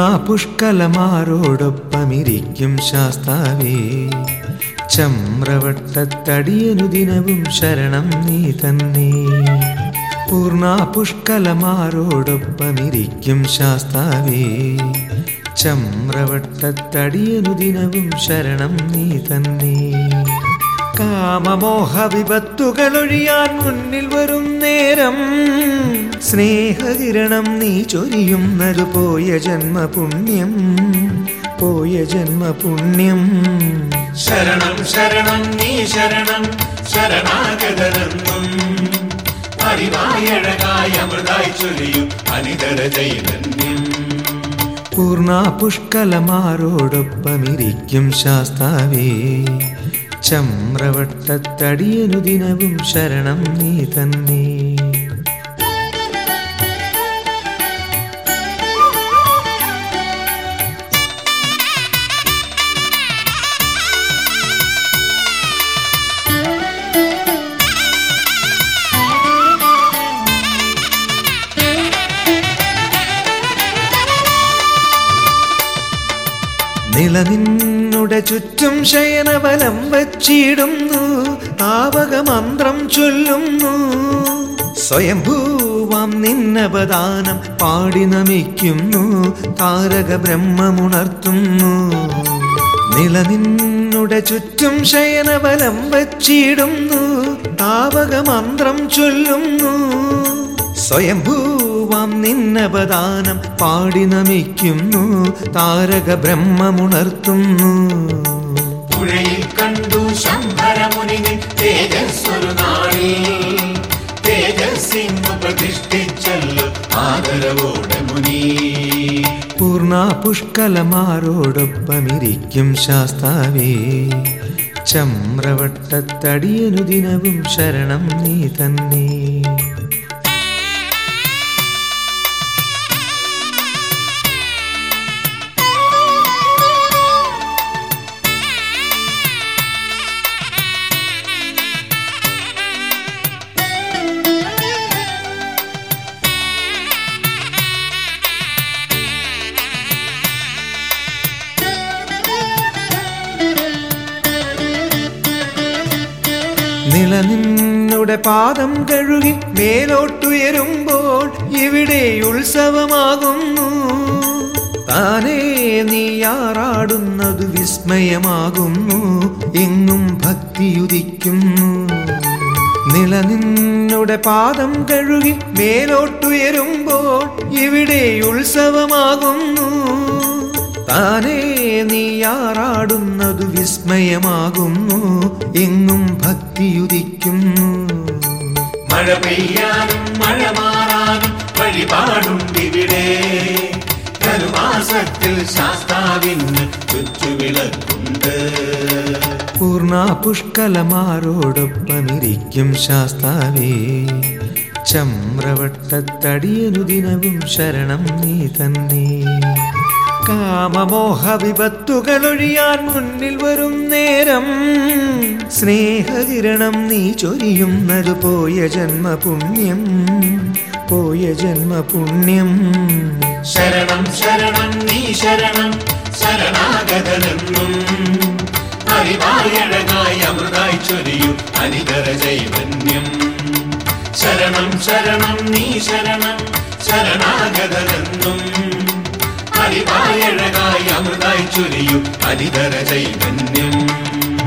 പുഷ്കലമാരോടൊപ്പമിരിക്കും ശാസ്താവേ ചമ്രവട്ടത്തടിയനു ദിനവും ശരണം നീ തന്നെ പൂർണ്ണ പുഷ്കലമാരോടൊപ്പമിരിക്കും ശാസ്താവേ ചമ്രവട്ടത്തടിയനു ദിനവും ശരണം നീ തന്നെ കാമമോഹ വിപത്തുകളൊഴിയാൻ മുന്നിൽ വരും നേരം സ്നേഹകിരണം നീ ചൊരിയുന്നത് പോയ ജന്മപുണ്യം പോയ ജന്മപുണ്യം ശരണം ശരണം നീ ശരണം ശരണാഗതരെന്നും അറിവായഴകായ അമൃതായി ചൊല്ലിയും അനിതര ചൈതന്യം പൂർണ്ണ പുഷ്കലമാരോടൊപ്പമിരിക്കും ശാസ്താവേ ചമ്രവട്ടത്തടിയനു ദിനവും ശരണം നീ തന്നെ നിലനിന്നുടെ ചുറ്റും ശയനബലം വച്ചിടുന്നു താവകമന്ത്രം ചൊല്ലുന്നു സ്വയംഭൂവാം നിന്നപദാനം പാടി നമിക്കുന്നു താരക ബ്രഹ്മമുണർത്തുന്നു നിലനിന്നുടെ ചുറ്റും ശയനബലം വച്ചിടുന്നു താവകമന്ത്രം ചൊല്ലുന്നു സ്വയംഭൂവാം നിന്നപദാനം പാടി നമിക്കുന്നു താരക ബ്രഹ്മമുണർത്തുന്നു പുഴയിൽ കണ്ടു ശംഭരമുനി തേജസ്വരു നാളിൽ തേജസ്സിന്നു പ്രതിഷ്ഠിച്ചല്ലോ ആദരവോടെ മുനി പൂർണ്ണ പുഷ്കലമാരോടൊപ്പമിരിക്കും ശാസ്താവേ ചമ്രവട്ടത്തടിയനു ദിനവും ശരണം നീ തന്നെ നിലനിന്നുടെ പാദം കഴുകി മേലോട്ടുയരുമ്പോൾ ഇവിടെ ഉത്സവമാകുന്നു താനേ നീയാറാടുന്നത് വിസ്മയമാകുന്നു എങ്ങും ഭക്തിയുദിക്കുന്നു നിലനിന്നുടെ പാദം കഴുകി മേലോട്ടുയരുമ്പോൾ ഇവിടെ ഉത്സവമാകുന്നു താനേ നീയാറാടുന്നത് വിസ്മയമാകുന്നു എങ്ങും ഭക്തിയുദിക്കുന്നു മഴ പെയ്യാനും മഴ മാറാനും വഴിപാടുണ്ടിവിടെ ധനുമാസത്തിൽ ശാസ്താവിന് ചുറ്റുവിളക്കുണ്ട് പൂർണ്ണ പുഷ്കലമാരോടൊപ്പമിരിക്കും ശാസ്താവേ ചമ്രവട്ടത്തടിയനു ദിനവും ശരണം നീ തന്നെ കാമമോഹ വിപത്തുകളൊഴിയാൻ മുന്നിൽ വരും നേരം സ്നേഹകിരണം നീ ചൊരിയുന്നത് പോയ ജന്മപുണ്യം പോയ ജന്മപുണ്യം ശരണം ശരണം നീ ശരണം ശരണാഗതനെന്നും അറിവായഴകായി അമൃതായി ചൊരിയും അനിതര ചൈതന്യം ശരണം ശരണം നീ ശരണം ശരണാഗതനെന്നും അറിവായഴകായി അമൃതായി ചൊരിയും അനിതര ചൈതന്യം